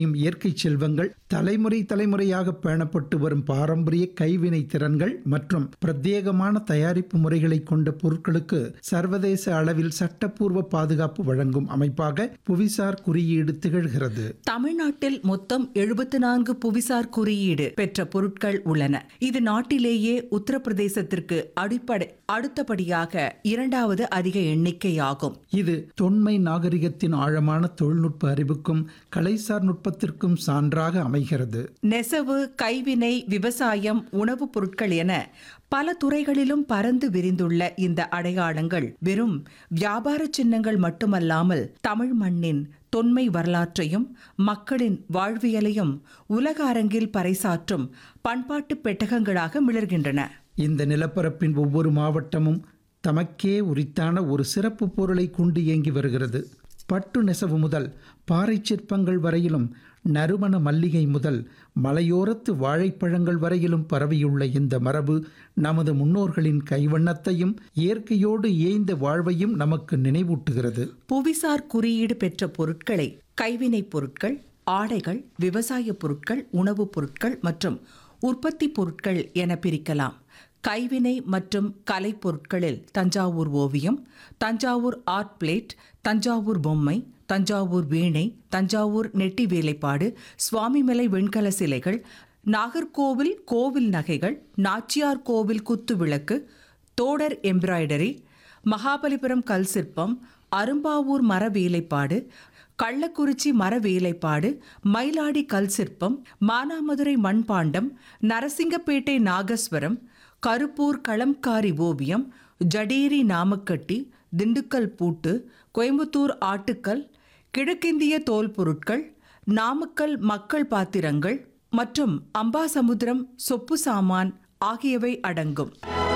இம் இயற்கை செல்வங்கள் தலைமுறை தலைமுறையாக பேணப்பட்டு வரும் பாரம்பரிய கைவினை திறன்கள் மற்றும் பிரத்யேகமான தயாரிப்பு முறைகளை கொண்ட பொருட்களுக்கு சர்வதேச அளவில் சட்டப்பூர்வ பாதுகாப்பு வழங்கும் அமைப்பாக புவிசார் குறியீடு திகழ்கிறது தமிழ்நாட்டில் மொத்தம் எழுபத்து நான்கு புவிசார் குறியீடு பெற்ற பொருட்கள் உள்ளன இது நாட்டிலேயே உத்தரப்பிரதேசத்திற்கு அடிப்படை அடுத்தபடியாக இரண்டாவது அதிக எண்ணிக்கையாகும் இது தொன்மை நாகரிகத்தின் ஆழமான தொழில்நுட்ப அறிவுக்கும் கலைசார் நுட்பத்திற்கும் சான்றாக அமைகிறது நெசவு கைவினை விவசாயம் உணவுப் பொருட்கள் என பல துறைகளிலும் பறந்து விரிந்துள்ள இந்த அடையாளங்கள் வெறும் வியாபார சின்னங்கள் மட்டுமல்லாமல் தமிழ் மண்ணின் தொன்மை வரலாற்றையும் மக்களின் வாழ்வியலையும் உலக அரங்கில் பறைசாற்றும் பண்பாட்டு பெட்டகங்களாக மிளர்கின்றன இந்த நிலப்பரப்பின் ஒவ்வொரு மாவட்டமும் தமக்கே உரித்தான ஒரு சிறப்பு பொருளை கொண்டு இயங்கி வருகிறது பட்டு நெசவு முதல் பாறை சிற்பங்கள் வரையிலும் நறுமண மல்லிகை முதல் மலையோரத்து வாழைப்பழங்கள் வரையிலும் பரவியுள்ள இந்த மரபு நமது முன்னோர்களின் கைவண்ணத்தையும் இயற்கையோடு இயைந்த வாழ்வையும் நமக்கு நினைவூட்டுகிறது புவிசார் குறியீடு பெற்ற பொருட்களை கைவினைப் பொருட்கள் ஆடைகள் விவசாய பொருட்கள் உணவுப் பொருட்கள் மற்றும் உற்பத்தி பொருட்கள் என பிரிக்கலாம் கைவினை மற்றும் கலைப் பொருட்களில் தஞ்சாவூர் ஓவியம் தஞ்சாவூர் ஆர்ட் பிளேட் தஞ்சாவூர் பொம்மை தஞ்சாவூர் வீணை தஞ்சாவூர் நெட்டி வேலைப்பாடு சுவாமிமலை வெண்கல சிலைகள் நாகர்கோவில் கோவில் நகைகள் நாச்சியார் கோவில் குத்து விளக்கு தோடர் எம்ப்ராய்டரி மகாபலிபுரம் கல் சிற்பம் அரும்பாவூர் மர வேலைப்பாடு கள்ளக்குறிச்சி மர வேலைப்பாடு மயிலாடி கல் சிற்பம் மானாமதுரை மண்பாண்டம் நரசிங்கப்பேட்டை நாகஸ்வரம் கருப்பூர் களம்காரி ஓவியம் ஜடேரி நாமக்கட்டி திண்டுக்கல் பூட்டு கோயம்புத்தூர் ஆட்டுக்கல் கிழக்கிந்திய தோல் பொருட்கள் நாமக்கல் மக்கள் பாத்திரங்கள் மற்றும் அம்பாசமுத்திரம் சொப்பு சாமான் ஆகியவை அடங்கும்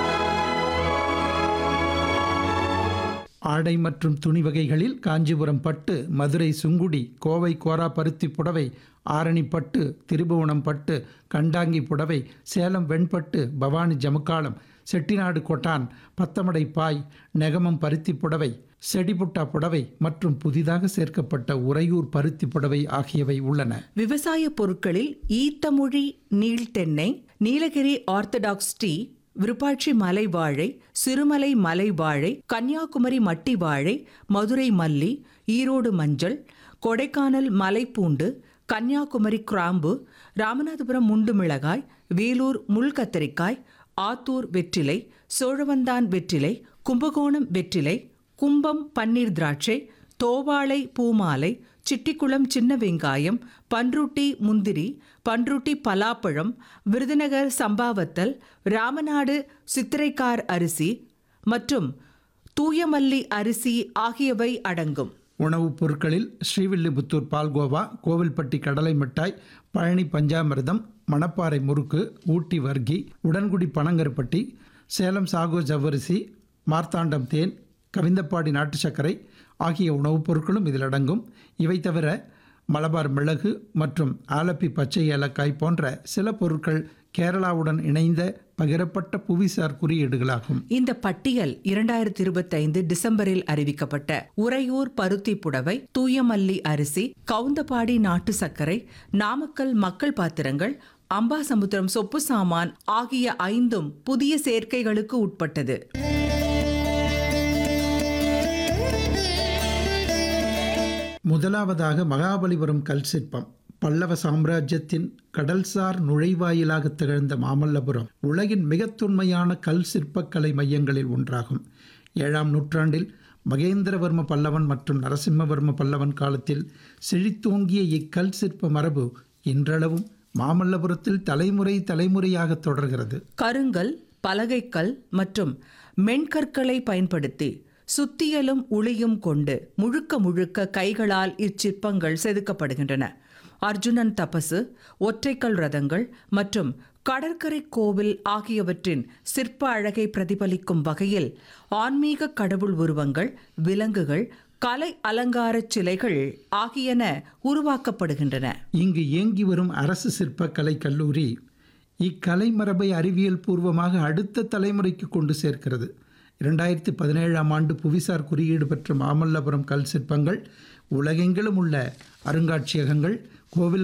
ஆடை மற்றும் துணி வகைகளில் காஞ்சிபுரம் பட்டு மதுரை சுங்குடி கோவை கோரா பருத்தி புடவை ஆரணி பட்டு திருபுவனம் பட்டு கண்டாங்கி புடவை சேலம் வெண்பட்டு பவானி ஜமுக்காலம் செட்டிநாடு கொட்டான் பத்தமடை பாய் நெகமம் பருத்தி புடவை செடிபுட்டா புடவை மற்றும் புதிதாக சேர்க்கப்பட்ட உறையூர் பருத்தி புடவை ஆகியவை உள்ளன விவசாய பொருட்களில் ஈத்தமொழி நீள்தென்னை நீலகிரி ஆர்த்தடாக்ஸ் டீ விருப்பாட்சி மலை வாழை சிறுமலை மலை வாழை கன்னியாகுமரி மட்டி வாழை மதுரை மல்லி ஈரோடு மஞ்சள் கொடைக்கானல் மலைப்பூண்டு கன்னியாகுமரி கிராம்பு ராமநாதபுரம் முண்டு மிளகாய் வேலூர் முள் கத்தரிக்காய் ஆத்தூர் வெற்றிலை சோழவந்தான் வெற்றிலை கும்பகோணம் வெற்றிலை கும்பம் பன்னீர் திராட்சை தோவாளை பூமாலை சிட்டிக்குளம் சின்ன வெங்காயம் பன்ருட்டி முந்திரி பன்ருட்டி பலாப்பழம் விருதுநகர் சம்பாவத்தல் ராமநாடு சித்திரைக்கார் அரிசி மற்றும் தூயமல்லி அரிசி ஆகியவை அடங்கும் உணவுப் பொருட்களில் ஸ்ரீவில்லிபுத்தூர் பால்கோவா கோவில்பட்டி கடலை மிட்டாய் பழனி பஞ்சாமிர்தம் மணப்பாறை முறுக்கு ஊட்டி வர்க்கி உடன்குடி பனங்கருப்பட்டி சேலம் சாகோ ஜவ்வரிசி மார்த்தாண்டம் தேன் கவிந்தப்பாடி நாட்டு சர்க்கரை ஆகிய உணவுப் பொருட்களும் இதில் அடங்கும் இவை தவிர மலபார் மிளகு மற்றும் ஆலப்பி பச்சை ஏலக்காய் போன்ற சில பொருட்கள் கேரளாவுடன் இணைந்த பகிரப்பட்ட புவிசார் குறியீடுகளாகும் இந்த பட்டியல் இரண்டாயிரத்தி இருபத்தைந்து டிசம்பரில் அறிவிக்கப்பட்ட உறையூர் பருத்தி புடவை தூயமல்லி அரிசி கவுந்தபாடி நாட்டு சர்க்கரை நாமக்கல் மக்கள் பாத்திரங்கள் அம்பாசமுத்திரம் சொப்பு சாமான் ஆகிய ஐந்தும் புதிய சேர்க்கைகளுக்கு உட்பட்டது முதலாவதாக மகாபலிபுரம் கல் சிற்பம் பல்லவ சாம்ராஜ்யத்தின் கடல்சார் நுழைவாயிலாக திகழ்ந்த மாமல்லபுரம் உலகின் மிகத் தொன்மையான கல் சிற்பக்கலை மையங்களில் ஒன்றாகும் ஏழாம் நூற்றாண்டில் மகேந்திரவர்ம பல்லவன் மற்றும் நரசிம்மவர்ம பல்லவன் காலத்தில் செழித்தோங்கிய இக்கல் சிற்ப மரபு இன்றளவும் மாமல்லபுரத்தில் தலைமுறை தலைமுறையாக தொடர்கிறது கருங்கல் பலகைக்கல் மற்றும் மென்கற்களை பயன்படுத்தி சுத்தியலும் உளியும் கொண்டு முழுக்க முழுக்க கைகளால் இச்சிற்பங்கள் செதுக்கப்படுகின்றன அர்ஜுனன் தபசு ஒற்றைக்கல் ரதங்கள் மற்றும் கடற்கரை கோவில் ஆகியவற்றின் சிற்ப அழகை பிரதிபலிக்கும் வகையில் ஆன்மீக கடவுள் உருவங்கள் விலங்குகள் கலை அலங்காரச் சிலைகள் ஆகியன உருவாக்கப்படுகின்றன இங்கு இயங்கி வரும் அரசு சிற்பக்கலை கல்லூரி இக்கலை மரபை அறிவியல் பூர்வமாக அடுத்த தலைமுறைக்கு கொண்டு சேர்க்கிறது இரண்டாயிரத்தி பதினேழாம் ஆண்டு புவிசார் குறியீடு பெற்ற மாமல்லபுரம் கல் சிற்பங்கள் உலகெங்கிலும் உள்ள அருங்காட்சியகங்கள் கோவில்